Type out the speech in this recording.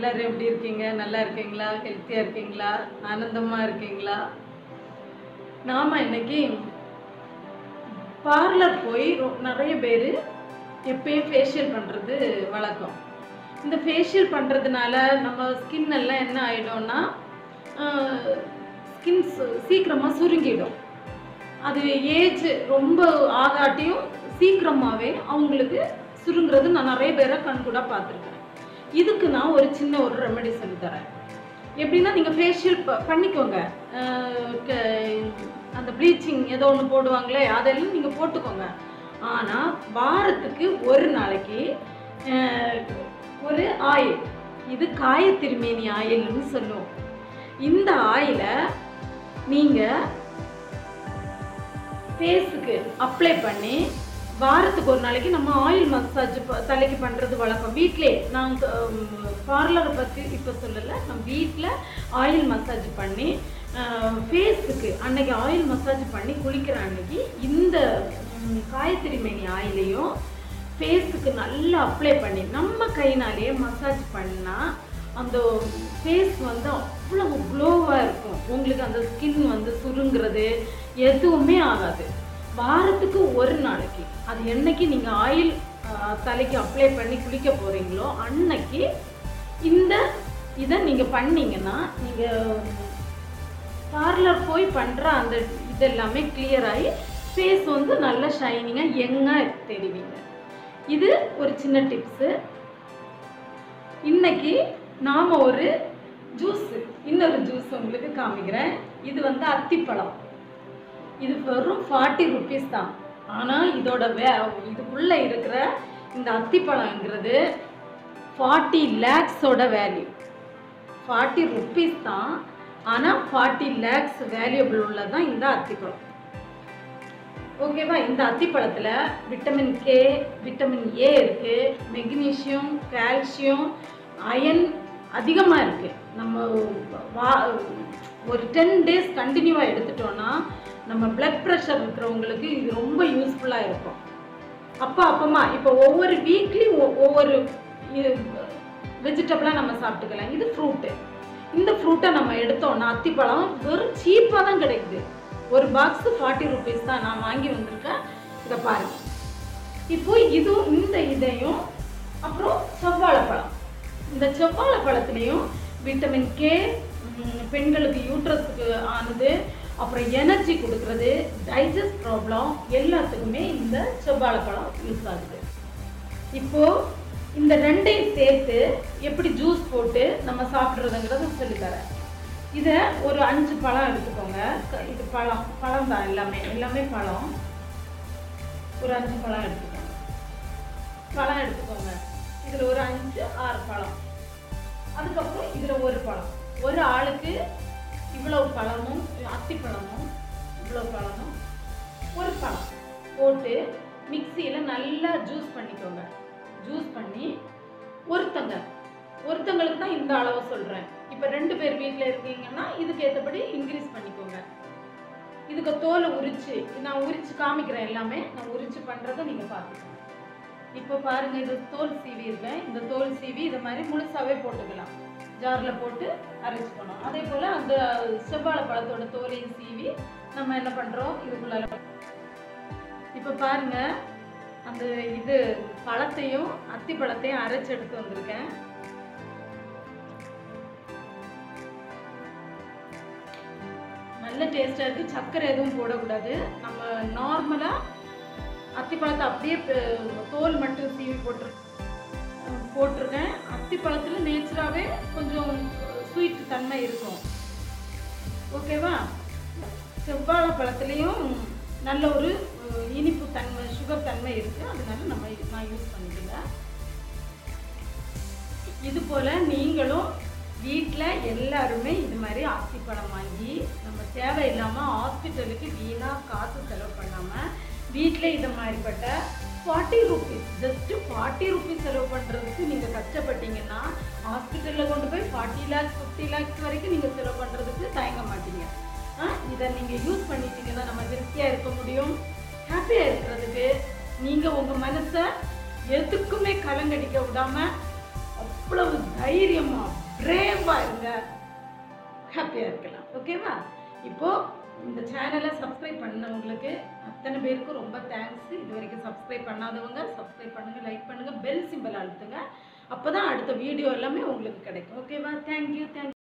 எல்லாரும் எப்படி இருக்கீங்க நல்லா இருக்கீங்களா ஹெல்த்தியாக இருக்கீங்களா ஆனந்தமாக இருக்கீங்களா நாம் இன்னைக்கு பார்லர் போய் ரொ- நிறைய பேர் எப்பயும் ஃபேஷியல் பண்ணுறது வழக்கம் இந்த ஃபேஷியல் பண்ணுறதுனால நம்ம ஸ்கின் எல்லாம் என்ன ஆகிடும்னா ஸ்கின் சீக்கிரமாக சுருங்கிடும் அது ஏஜ் ரொம்ப ஆகாட்டியும் சீக்கிரமாகவே அவங்களுக்கு சுருங்குறது நான் நிறைய பேரை கண்கூட பார்த்துருக்கேன் இதுக்கு நான் ஒரு சின்ன ஒரு ரெமெடி சொல்லித்தரேன் எப்படின்னா நீங்கள் ஃபேஷியல் ப பண்ணிக்கோங்க அஹ் க- அந்த ப்ளீச்சிங் ஏதோ ஒன்று போடுவாங்களே அதெல்லாம் நீங்கள் போட்டுக்கோங்க ஆனால் வாரத்துக்கு ஒரு நாளைக்கு அஹ், ஒரு ஆயில் இது காய திருமேனி ஆயில்னு சொல்லுவோம் இந்த ஆயிலை நீங்கள் ஃபேஸுக்கு அப்ளை பண்ணி வாரத்துக்கு ஒரு நாளைக்கு நம்ம ஆயில் மசாஜ் தலைக்கு பண்ணுறது வழக்கம் வீட்டிலே நாங்கள் பார்லரை பற்றி இப்போ சொல்லலை நம்ம வீட்டில் ஆயில் மசாஜ் பண்ணி ஃபேஸுக்கு அன்னைக்கு ஆயில் மசாஜ் பண்ணி குளிக்கிற அன்னைக்கு இந்த ம், காயத்திரிமேனி ஆயிலையும் ஃபேஸுக்கு நல்லா அப்ளை பண்ணி நம்ம கைனாலேயே மசாஜ் பண்ணால் அந்த ஃபேஸ் வந்து அவ்வளவு க்ளோவாக இருக்கும் உங்களுக்கு அந்த ஸ்கின் வந்து சுருங்குறது எதுவுமே ஆகாது வாரத்துக்கு ஒரு நாளைக்கு அது என்னைக்கு நீங்கள் ஆயில் தலைக்கு அப்ளை பண்ணி குளிக்க போகிறீங்களோ அன்னைக்கு இந்த இதை நீங்கள் பண்ணீங்கன்னா நீங்கள் பார்லர் போய் பண்ணுற அந்த இதெல்லாமே clear ஆகி ஃபேஸ் வந்து நல்ல ஷைனிங்காக யங்காக தெரிவிங்க இது ஒரு சின்ன டிப்ஸு இன்னைக்கு நாம் ஒரு ஜூஸ் இன்னொரு ஜூஸ் உங்களுக்கு காமிக்கிறேன் இது வந்து அத்திப்பழம் இது வெறும் ஃபார்ட்டி ருபீஸ் தான் ஆனால் இதோட வே இதுக்குள்ளே இருக்கிற இந்த அத்திப்பழங்கிறது ஃபார்ட்டி லேக்ஸோட வேல்யூ ஃபார்ட்டி ருபீஸ் தான் ஆனால் ஃபார்ட்டி லேக்ஸ் வேல்யூபிள் உள்ளதான் இந்த அத்திப்பழம் ஓகேவா இந்த அத்திப்பழத்தில் விட்டமின் கே விட்டமின் ஏ இருக்குது மெக்னீஷியம் கால்சியம் அயன் அதிகமாக இருக்குது நம்ம வா ஒரு டென் டேஸ் கண்டினியூவாக எடுத்துட்டோம்னா நம்ம பிளட் ப்ரெஷர் இருக்கிறவங்களுக்கு இது ரொம்ப யூஸ்ஃபுல்லாக இருக்கும் அப்போ அப்பமா இப்போ ஒவ்வொரு வீக்லி ஒவ்வொரு வெஜிடபிளாக நம்ம சாப்பிட்டுக்கலாம் இது ஃப்ரூட்டு இந்த ஃப்ரூட்டை நம்ம எடுத்தோம்னா அத்திப்பழம் வெறும் சீப்பாக தான் கிடைக்குது ஒரு பாக்ஸ் ஃபார்ட்டி ருபீஸ் தான் நான் வாங்கி வந்திருக்கேன் இதை பாருங்க இப்போ இது இந்த இதையும் அப்புறம் செவ்வாழைப்பழம் இந்த செவ்வாழைப்பழத்துலேயும் விட்டமின் கே பெண்களுக்கு யூட்ரஸுக்கு ஆனது அப்புறம் எனர்ஜி கொடுக்கறது டைஜஸ்ட் ப்ராப்ளம் எல்லாத்துக்குமே இந்த செவ்வாழைப்பழம் யூஸ் ஆகுது இப்போ இந்த ரெண்டையும் சேர்த்து எப்படி ஜூஸ் போட்டு நம்ம சாப்பிட்றதுங்கிறத சொல்லித்தரேன் இதை ஒரு அஞ்சு பழம் எடுத்துக்கோங்க க- இது பழம் பழம் தான் எல்லாமே எல்லாமே பழம் ஒரு அஞ்சு பழம் எடுத்துக்கோங்க பழம் எடுத்துக்கோங்க இதில் ஒரு அஞ்சு ஆறு பழம் அதுக்கப்புறம் இதில் ஒரு பழம் ஒரு ஆளுக்கு இவ்வளவு பழமும் அத்திப்பழமும் இவ்வளவு பழமும் ஒரு பழம் போட்டு மிக்சியில் நல்லா ஜூஸ் பண்ணிக்கோங்க ஜூஸ் பண்ணி ஒருத்தங்க ஒருத்தங்களுக்கு தான் இந்த அளவு சொல்கிறேன் இப்போ ரெண்டு பேர் வீட்டில் இருக்கீங்கன்னா இதுக்கு ஏற்றபடி இன்க்ரீஸ் பண்ணிக்கோங்க இதுக்கு தோலை உரிச்சு நான் உரிச்சு காமிக்கிறேன் எல்லாமே நான் உரிச்சு பண்ணுறதை நீங்கள் பார்த்துக்கோங்க இப்போ பாருங்க இது தோல் சீவி இருக்கேன் இந்த தோல் சீவி இதை மாதிரி முழுசாவே போட்டுக்கலாம் ஜாரில் போட்டு அரைச்சிக்கணும் அதே போல் அந்த செவ்வாழை பழத்தோட தோலையும் சீவி நம்ம என்ன பண்ணுறோம் இதுக்குள்ள இப்போ பாருங்க அந்த இது பழத்தையும் அத்தி பழத்தையும் அரைச்சு எடுத்து வந்திருக்கேன் நல்ல டேஸ்டாக இருக்குது சர்க்கரை எதுவும் போடக்கூடாது நம்ம நார்மலாக அத்திப்பழத்தை அப்படியே ப- தோல் மட்டும் சீவி போட்டு போட்டிருக்கேன் அத்திப்பழத்தில் நேச்சராகவே கொஞ்சம் ஸ்வீட் தன்மை இருக்கும் ஓகேவா செவ்வாழை பழத்துலேயும் நல்ல ஒரு அஹ், இனிப்பு தன்மை சுகர் தன்மை இருக்குது அதனால நம்ம இது- நான் யூஸ் பண்ணிக்கல இது போல் நீங்களும் வீட்டில் எல்லாருமே இது மாதிரி அத்திப்பழம் வாங்கி நம்ம தேவையில்லாமல் ஹாஸ்பிட்டலுக்கு வீணாக காசு செலவு பண்ணாமல் வீட்டில் இது மாதிரிப்பட்ட forty rupees just forty rupees செலவு பண்ணுறதுக்கு நீங்கள் கஷ்டப்பட்டீங்கன்னா ஹாஸ்பிட்டலில் கொண்டு போய் ஃபார்ட்டி லேக்ஸ் ஃபிஃப்டி லேக்ஸ் வரைக்கும் நீங்கள் செலவு பண்ணுறதுக்கு தயங்க மாட்டீங்க ஆ இதை நீங்கள் யூஸ் பண்ணிட்டீங்கன்னா நம்ம திருப்தியாக இருக்க முடியும் ஹாப்பியாக இருக்கிறதுக்கு நீங்கள் உங்கள் மனசை எதுக்குமே கலங்கடிக்க விடாமல் அவ்வளவு தைரியமா பிரேவா இருங்க ஹாப்பியாக இருக்கலாம் ஓகேவா இப்போ இந்த சேனலை சப்ஸ்கிரைப் பண்ணவங்களுக்கு அத்தனை பேருக்கும் ரொம்ப தேங்க்ஸ் இது வரைக்கும் சப்ஸ்கிரைப் பண்ணாதவங்க சப்ஸ்கிரைப் பண்ணுங்க லைக் பண்ணுங்க பெல் சிம்பிள் அழுத்துங்க அப்பதான் அடுத்த வீடியோ எல்லாமே உங்களுக்கு கிடைக்கும் ஓகேவா தேங்க்யூ தேங்க்யூ